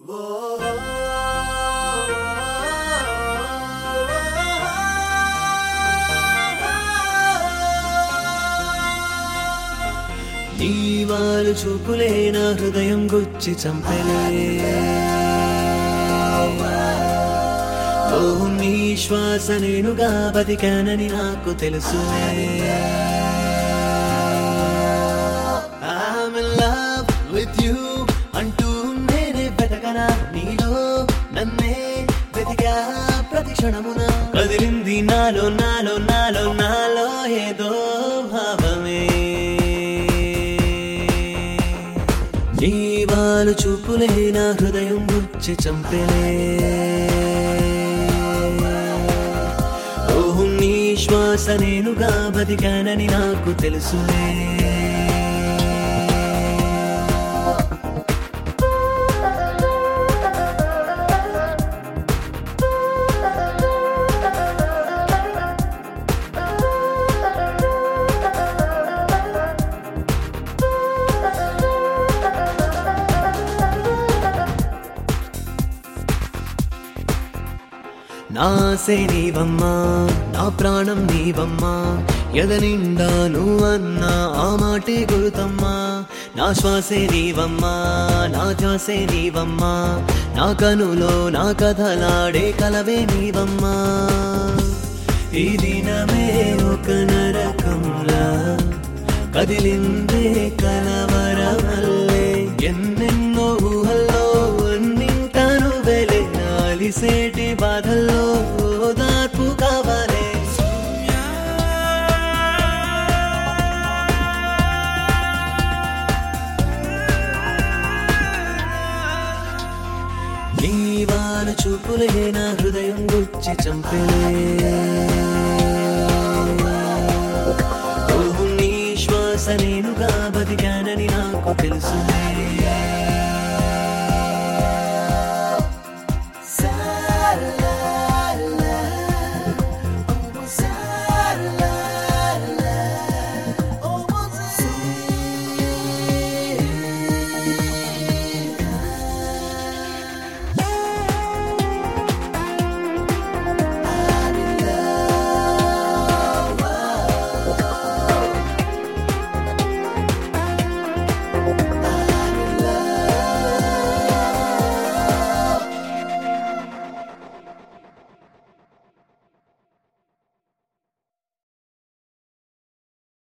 నీ వారు చూపులే నా హృదయం గుచ్చి చంపలే ఓ నీ శ్వాస నేనుగా బతికానని నాకు తెలుసులే I'm in love with you అంటూ నేనే వెతకనా నీలో నన్నే వెతికా ప్రతి క్షణమున కదిలింది నాలో నాలో నాలో నాలో ఏదో భావమే నీ వాళ్ళు చూపులే నా హృదయం గుచ్చి చంపలే ఓహ్ నీ శ్వాస నేనుగా బతికానని నాకు తెలుసులే నాసే నీవమ్మా నా ప్రాణం నీవమ్మా ఎద నిండా నువ్వన్నా ఆ మాటే గురుతమ్మా నా శ్వాసే నీవమ్మా నా ధ్యాసే నీవమ్మా నా కనులో నా కథలాడే కలవే నీవమ్మా ఈ దినమే ఒక నరకంలా కదిలిందే కలవరమల్లే ఎన్నెన్నో ఊహల్లో అన్నింటాను వెలే నాలిసేటి బాధల్లో ఓదార్పు కావాలే నీ వాళ్ళ చూపులే నా హృదయం గుచ్చి చంపలే ఓ నీ శ్వాస నేనుగా బతికానని నాకు తెలుసులే